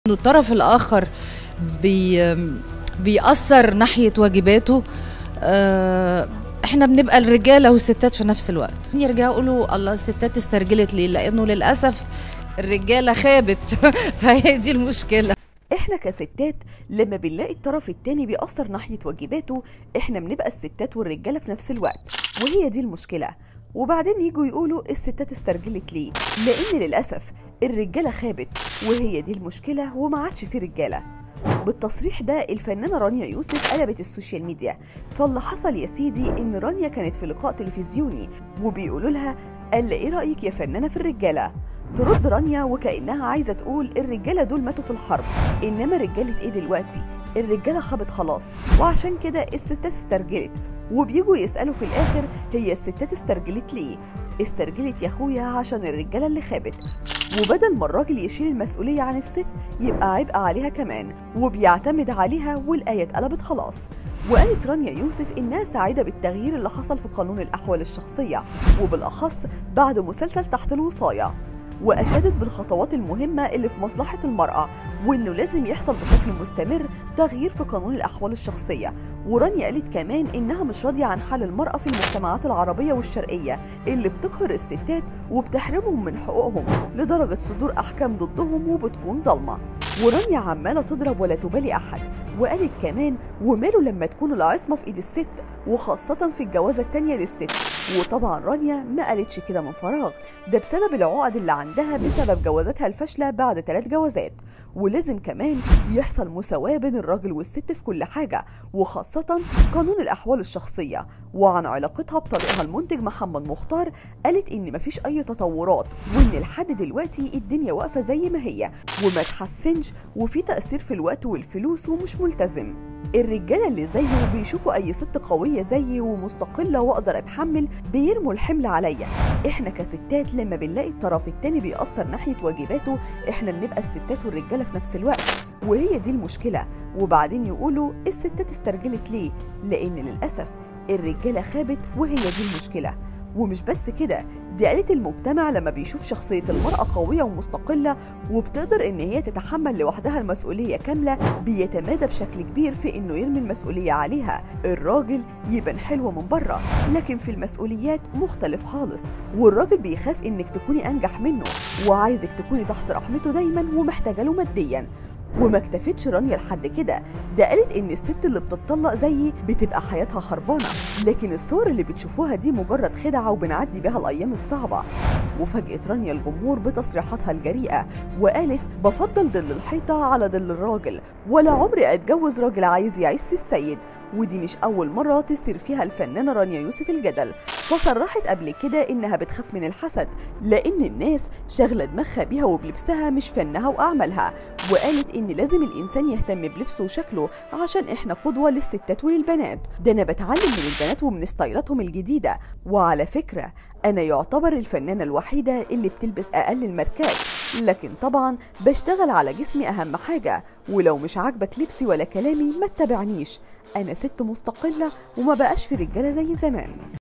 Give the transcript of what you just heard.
انه الطرف الاخر بي بيأثر ناحيه واجباته آه، احنا بنبقى الرجاله والستات في نفس الوقت يرجعوا يقولوا الله الستات استرجلت ليه لانه للاسف الرجاله خابت فهي دي المشكله احنا كستات لما بنلاقي الطرف التاني بيأثر ناحية واجباته احنا بنبقى الستات والرجالة في نفس الوقت وهي دي المشكلة وبعدين يجوا يقولوا الستات استرجلت ليه لان للأسف الرجالة خابت وهي دي المشكلة وما عادش في رجالة بالتصريح ده الفنانة رانيا يوسف قلبت السوشيال ميديا فاللي حصل يا سيدي ان رانيا كانت في لقاء تلفزيوني وبيقولوا لها قال ايه رأيك يا فنانة في الرجالة ترد رانيا وكأنها عايزة تقول الرجالة دول ماتوا في الحرب إنما رجالة إيه دلوقتي؟ الرجالة خابت خلاص وعشان كده الستات استرجلت وبيجوا يسألوا في الآخر هي الستات استرجلت ليه؟ استرجلت يا أخويا عشان الرجالة اللي خابت وبدل ما الراجل يشيل المسؤولية عن الست يبقى عبء عليها كمان وبيعتمد عليها والآية اتقلبت خلاص وقالت رانيا يوسف إنها سعيدة بالتغيير اللي حصل في قانون الأحوال الشخصية وبالأخص بعد مسلسل تحت الوصاية وأشادت بالخطوات المهمة اللي في مصلحة المرأة وإنه لازم يحصل بشكل مستمر تغيير في قانون الأحوال الشخصية ورانيا قالت كمان إنها مش راضية عن حال المرأة في المجتمعات العربية والشرقية اللي بتقهر الستات وبتحرمهم من حقوقهم لدرجة صدور أحكام ضدهم وبتكون ظالمة ورانيا عمالة تضرب ولا تبالي أحد وقالت كمان وماله لما تكون العصمة في إيد الست وخاصة في الجوازة التانية للست وطبعا رانيا ما قالتش كده من فراغ ده بسبب العقد اللي عندها بسبب جوازاتها الفاشلة بعد ثلاث جوازات ولازم كمان يحصل مساواة بين الراجل والست في كل حاجة وخاصة قانون الأحوال الشخصية وعن علاقتها بطريقها المنتج محمد مختار قالت إن مفيش أي تطورات وإن لحد دلوقتي الدنيا واقفة زي ما هي وما تحسنش وفي تأثير في الوقت والفلوس ومش ملتزم الرجاله اللي زيه بيشوفوا اي ست قويه زيي ومستقله واقدر اتحمل بيرموا الحمل عليا احنا كستات لما بنلاقي الطرف التاني بيأثر ناحيه واجباته احنا بنبقى الستات والرجاله في نفس الوقت وهي دي المشكله وبعدين يقولوا الستات استرجلت ليه لان للاسف الرجاله خابت وهي دي المشكله ومش بس كده دي قالت المجتمع لما بيشوف شخصية المرأة قوية ومستقلة وبتقدر إن هي تتحمل لوحدها المسؤولية كاملة بيتمادى بشكل كبير في إنه يرمي المسؤولية عليها الراجل يبان حلو من بره لكن في المسؤوليات مختلف خالص والراجل بيخاف إنك تكوني أنجح منه وعايزك تكوني تحت رحمته دايما ومحتاجة له ماديا وما اكتفتش رانيا لحد كده ده قالت ان الست اللي بتطلق زيي بتبقى حياتها خربانه لكن الصور اللي بتشوفوها دي مجرد خدعه وبنعدي بيها الايام الصعبه وفاجئت رانيا الجمهور بتصريحاتها الجريئه وقالت بفضل ظل الحيطه على ظل الراجل ولا عمري اتجوز راجل عايز يعيش السيد ودي مش أول مرة تصير فيها الفنانة رانيا يوسف الجدل فصرحت قبل كده إنها بتخاف من الحسد لأن الناس شاغلة دماغها بيها وبلبسها مش فنها وأعمالها وقالت إن لازم الإنسان يهتم بلبسه وشكله عشان إحنا قدوة للستات وللبنات ده أنا بتعلم من البنات ومن ستايلاتهم الجديدة وعلى فكرة أنا يعتبر الفنانة الوحيدة اللي بتلبس أقل الماركات لكن طبعا بشتغل على جسمي أهم حاجة ولو مش عاجبك لبسي ولا كلامي ما تتابعنيش أنا ست مستقلة وما بقاش في رجالة زي زمان